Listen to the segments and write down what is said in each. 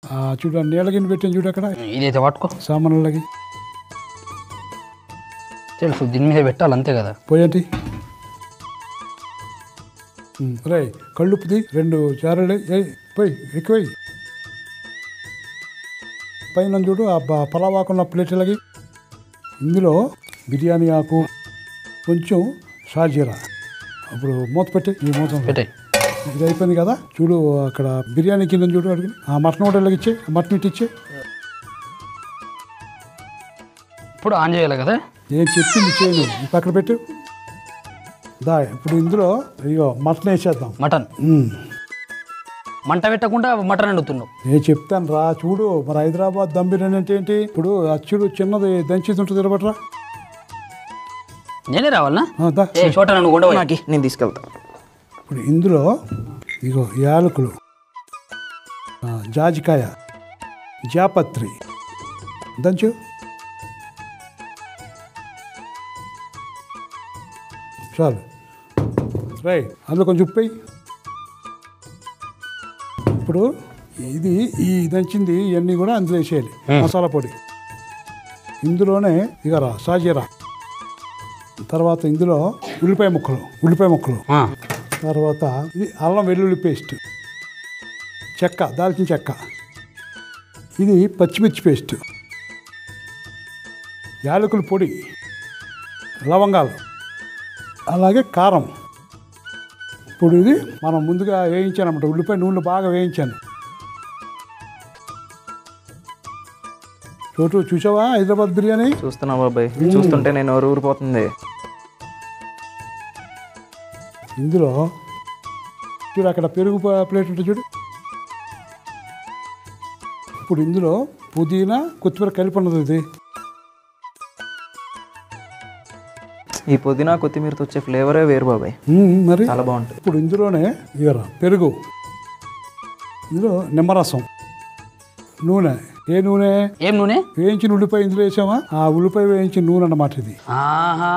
ఆ, చూడు ఆ నీళ్ళ గిన్నె పెట్టాను చూడు అక్కడ ఇదైతే పట్టుకో సామాన్లకి తెలుసు దీని మీద పెట్టాలి అంతే కదా పోయండి రే కళ్ళుప్పుది రెండు చారలు పోయి ఎక్కువ పైన చూడు ఆ బ- పలావాకున్న ప్లేట్లకి ఇందులో బిర్యానీ ఆకు కొంచెం షాజీరా అప్పుడు మూత పెట్టి ఈ మూత పెట్టాయి ఇది అయిపోయింది కదా చూడు అక్కడ బిర్యానీ కింద చూడు అడిగి ఆ మటన్ హోటల్కి ఇచ్చే మటన్ ఇటు ఇచ్చే ఇప్పుడు ఆన్ చేయాలి కదా నేను చెప్పింది చేయను ఈ పక్కన పెట్టు దా ఇప్పుడు ఇందులో అయ్యో మటన్ వేసేద్దాం మటన్ ఉమ్. మంట పెట్టకుండా మటన్ వండుతున్నావు నేను చెప్తాను రా చూడు మరి హైదరాబాద్ దమ్ బిర్యానీ అంటే ఏంటి ఇప్పుడు అచ్చుడు చిన్నది దంచిది ఉంటుంది తిరబట్రా నేనే రావాలనా ఆ, దా ఏ చోట నన్ను కొండ నాకు నేను తీసుకెళ్తా ఇప్పుడు ఇందులో ఇగో యాలకులు ఆ, జాజికాయ జాపత్రి దంచు చాలు రై అందులో కొంచెం ఉప్పు వేయి. ఇప్పుడు ఇది ఈ దంచింది ఇవన్నీ కూడా అందులో వేసేయాలి మసాలా పొడి ఇందులోనే ఇక రా సాజీరా తర్వాత ఇందులో ఉల్లిపాయ ముక్కలు ఉల్లిపాయ ముక్కలు తర్వాత ఇది అల్లం వెల్లుల్లి పేస్ట్ చెక్క దాల్చిన చెక్క ఇది పచ్చిమిర్చి పేస్ట్ యాలకుల పొడి లవంగాలు అలాగే కారం ఇప్పుడు ఇది మనం ముందుగా వేయించాను అనమాట ఉల్లిపాయ నూనెలో బాగా వేయించాను చోటు చూసావా హైదరాబాద్ బిర్యానీ చూస్తున్నా బాబాయ్ చూస్తుంటే నేను ఎవరు ఊరిపోతుంది ఇందులో చూడు అక్కడ పెరుగు ప- ప్లేట్ ఉంటుంది చూడు ఇప్పుడు ఇందులో పుదీనా కొత్తిమీర కలిపి ఉన్నది ఇది ఈ పుదీనా కొత్తిమీరతో వచ్చే ఫ్లేవరే వేరు బాబాయ్ మ్మ్, మరి చాలా బాగుంటుంది ఇప్పుడు ఇందులోనే ఇవరా పెరుగు ఇందులో నిమ్మరసం నూనె ఏ నూనె ఏం నూనె వేయించిన ఉల్లిపాయ ఇందులో వేసామా ఆ ఉల్లిపాయ వేయించిన నూనె అన్నమాట ఇది ఆహా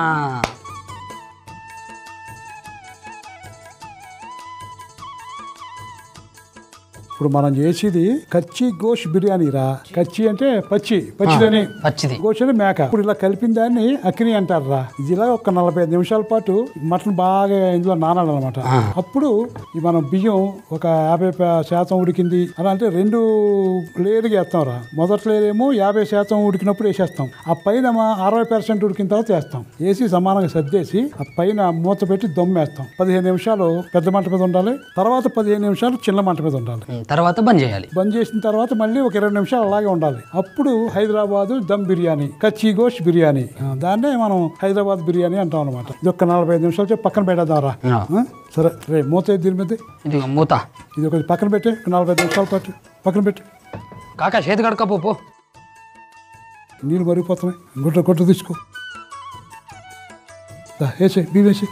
ఇప్పుడు మనం చేసేది కచ్చి గోష్ బిర్యానీ రా కచ్చి అంటే పచ్చి పచ్చిదని పచ్చిది గోష్ అంటే మేక ఇప్పుడు ఇలా కలిపిన దాన్ని అక్కిని అంటారు రా ఇది ఇలా ఒక నలభై ఐదు నిమిషాల పాటు మటన్ బాగా ఇందులో నానాలన్నమాట అప్పుడు ఈ మనం బియ్యం ఒక యాభై ప- శాతం ఉడికింది అలా అంటే రెండు లేయర్గా వేస్తాం రా మొదటి లేయర్ ఏమో యాభై శాతం ఉడికినప్పుడు వేసేస్తాం ఆ పైన మా అరవై పర్సెంట్ ఉడికిన తర్వాత వేస్తాం వేసి సమానంగా సర్దేసి ఆ పైన మూత పెట్టి దమ్మేస్తాం పదిహేను నిమిషాలు పెద్ద మంట మీద ఉండాలి తర్వాత పదిహేను నిమిషాలు చిన్న మంట మీద ఉండాలి ఉమ్, తర్వాత బంద్ చేయాలి బంద్ చేసిన తర్వాత మళ్ళీ ఒక ఇరవై నిమిషాలు అలాగే ఉండాలి అప్పుడు హైదరాబాద్ దమ్ బిర్యానీ కచ్చి గోష్ బిర్యానీ ఆ, దాన్నే మనం హైదరాబాద్ బిర్యానీ అంటాం అనమాట ఇది ఒక నలభై ఐదు నిమిషాలు చెప్పి పక్కన పెట్టేద్దాం రా ఆ. ఆ? సరే రే మూత ఏది దీని మీద ఇది మూత ఇది ఒక పక్కన పెట్టి ఒక నలభై ఐదు నిమిషాల పాటు పక్కన పెట్టి కాకా చేతి కడకపో పో నీళ్ళు మరిగిపోతున్నాయి గుట్ట గుట్ట తీసుకో దా, వేసే బీ వేసి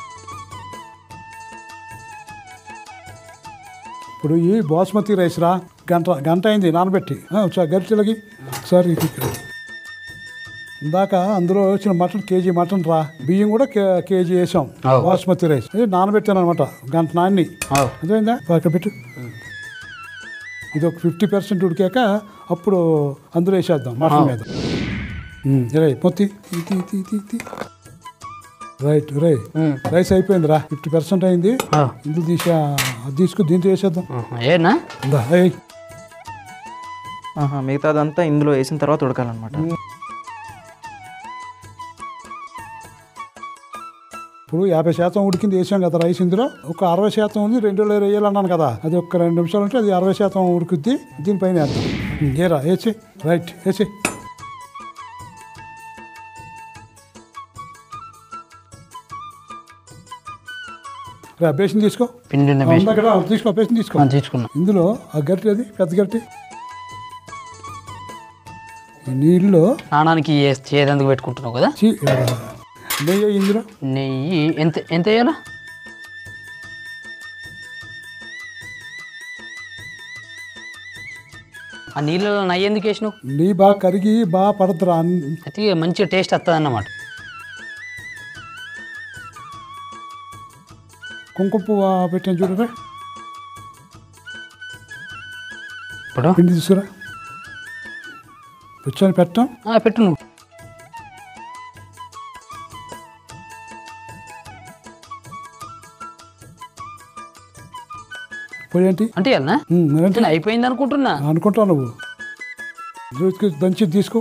ఇప్పుడు ఈ బాస్మతి రైస్ రా గంట గంట అయింది నానబెట్టి ఆ, ఒకసారి గరిటెలకి ఒకసారి ఇది ఇక్కడ. ఇందాక అందులో వచ్చిన మటన్ కేజీ మటన్ రా బియ్యం కూడా కే- కేజీ వేసాం అవు. బాస్మతి రైస్ ఇది నానబెట్టాను అనమాట గంట నాన్ని అవు. అర్థమైందా అక్కడ పెట్టు ఇది ఒక ఫిఫ్టీ పర్సెంట్ ఉడికాక అప్పుడు అందులో వేసేద్దాం మటన్ మీద రే మొత్తి ఇది ఇది ఇది ఇది రైట్ రై ఉమ్. రైస్ అయిపోయింది రా ఫిఫ్టీ పర్సెంట్ అయింది ఆ. ఇందులో తీసి అది తీసుకు దీంతో వేసేద్దాం ఆహా, ఏనా ఇందా ఏయ్ ఆహా మిగతాదంతా ఇందులో వేసిన తర్వాత ఉడకాలన్నమాట ఇప్పుడు యాభై శాతం ఉడికింది వేసాం కదా రైస్ ఇందులో ఒక అరవై శాతం ఉంది రెండు లేరు వేయాలన్నాను కదా అది ఒక రెండు నిమిషాలు ఉంటే అది అరవై శాతం ఉడుకుద్ది దీనిపైన వేద్దాం ఉమ్, ఏరా వేసి రైట్ వేసి రా బేసిన్ తీసుకో పిండి ఉన్న ఆ, వేసి- ఉంది అక్కడ తీసుకో బేసిన్ తీసుకో ఆ, తీసుకున్నా ఇందులో ఆ గట్టి అది పెద్ద గట్టి ఈ నీళ్ళలో స్నానానికి ఏ- చేదెందుకు పెట్టుకుంటున్నావు కదా చీ, ఆ, నెయ్యి ఇందులో నెయ్యి ఎంత ఎంత వేయాలా ఆ నీళ్ళలో నెయ్యి ఎందుకు వేసినావు నెయ్యి బాగా కరిగి బాగా పడుతురా అయితే మంచిగా టేస్ట్ వస్తుంది అన్నమాట కుంకుమ పువ్వు పెట్టాను చూడరా ఇప్పుడు పిండి తీసుకురా కూర్చొని పెట్టాం ఆ, పెట్టు నువ్వు పొడి ఏంటి అంటే వెళ్ళనా ఉమ్, మరేంటి? నేను అయిపోయింది అనుకుంటున్నా అనుకుంటావు నువ్వు రోజుకి దంచి తీసుకో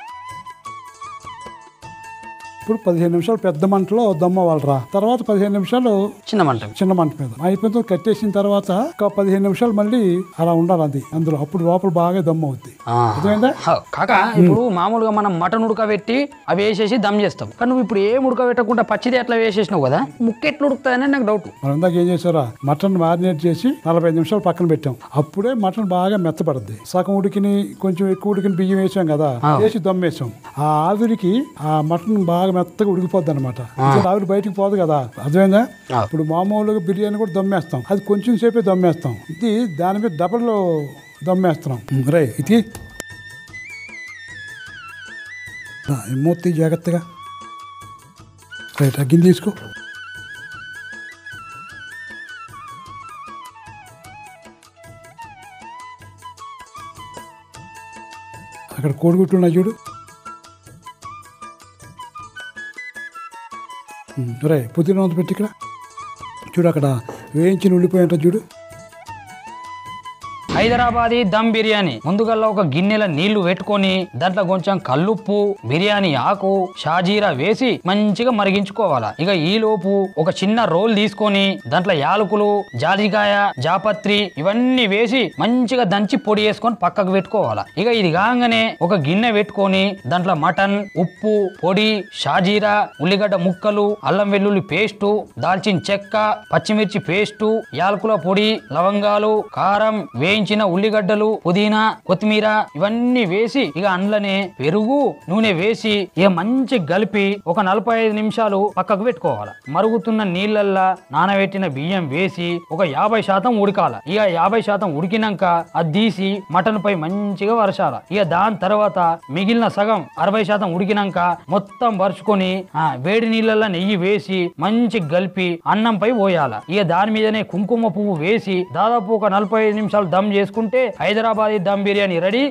ఇప్పుడు పదిహేను నిమిషాలు పెద్ద మంటలో దమ్మ వాళ్ళరా తర్వాత పదిహేను నిమిషాలు చిన్న మంట చిన్న మంట మీద అయిపోయిన తర్వాత కట్టేసిన తర్వాత ఒక పదిహేను నిమిషాలు మళ్ళీ అలా ఉండాలి అది అందులో అప్పుడు లోపల బాగా దమ్ము అవుద్ది ఆ. అర్థమైందా హ, కాక ఇప్పుడు మామూలుగా మనం మటన్ ఉడకబెట్టి అవి వేసేసి దమ్ చేస్తాం కానీ నువ్వు ఇప్పుడు ఏం ఉడకబెట్టకుండా పచ్చిది అట్లా వేసేసినావు కదా ముక్క ఎట్లా ఉడుకుతుందని నాకు డౌట్ మనం ఇందాక ఏం చేసారా మటన్ మ్యారినేట్ చేసి నలభై ఐదు నిమిషాలు పక్కన పెట్టాం అప్పుడే మటన్ బాగా మెత్తపడుద్ది సగం ఉడికిని కొంచెం ఎక్కువ ఉడికిన బియ్యం వేసాం కదా వేసి దమ్ వేసాం ఆ ఆవిరికి ఆ మటన్ బాగా మెత్తగా ఉడికిపోద్ది అనమాట ఆవిరి బయటికి పోదు కదా అర్థమైందా ఆ. ఇప్పుడు మామూలుగా బిర్యానీ కూడా దమ్మేస్తాం అది కొంచెం సేపే దమ్మేస్తాం ఇది దాని మీద డబల్ దమ్మేస్తున్నాం రే ఇది రా, ఈ మూర్తి జాగ్రత్తగా రైట్ అగ్గిని తీసుకో అక్కడ కోడిగుట్లు ఉన్నాయి చూడు ఉమ్, రే పుదీనా వంత పెట్టి ఇక్కడ చూడు అక్కడ వేయించిన ఉల్లిపోయి ఉంటుంది చూడు హైదరాబాదీ దమ్ బిర్యానీ ముందుగల్లా ఒక గిన్నెల నీళ్లు పెట్టుకొని దాంట్లో కొంచెం కల్లుప్పు బిర్యానీ ఆకు షాజీరా వేసి మంచిగా మరిగించుకోవాలా ఇక ఈ లోపు ఒక చిన్న రోల్ తీసుకొని దాంట్లో యాలకులు జాజికాయ జాపత్రి ఇవన్నీ వేసి మంచిగా దంచి పొడి వేసుకొని పక్కకు పెట్టుకోవాలా ఇక ఇది కాగానే ఒక గిన్నె పెట్టుకొని దాంట్లో మటన్ ఉప్పు పొడి షాజీరా ఉల్లిగడ్డ ముక్కలు అల్లం వెల్లుల్లి పేస్టు దాల్చిన చెక్క పచ్చిమిర్చి పేస్టు యాలకుల పొడి లవంగాలు కారం వేయించిన ఉల్లిగడ్డలు పుదీనా కొత్తిమీర ఇవన్నీ వేసి ఇక అందులోనే పెరుగు నూనె వేసి ఇక మంచి కలిపి ఒక నలభై ఐదు నిమిషాలు పక్కకు పెట్టుకోవాలి మరుగుతున్న నీళ్ళల్లా నానబెట్టిన బియ్యం వేసి ఒక యాభై శాతం ఉడకాల ఇక యాభై శాతం ఉడికినాక అది తీసి మటన్ పై మంచిగా వరసాల ఇక దాని తర్వాత మిగిలిన సగం అరవై శాతం ఉడికినాక మొత్తం వరుచుకొని ఆ వేడి నీళ్ళల్లో నెయ్యి వేసి మంచి కలిపి అన్నం పై పోయాల ఇక దాని మీదనే కుంకుమ పువ్వు వేసి దాదాపు ఒక నలభై ఐదు నిమిషాలు దమ్ చేసుకుంటే హైదరాబాదీ దమ్ బిర్యానీ రెడీ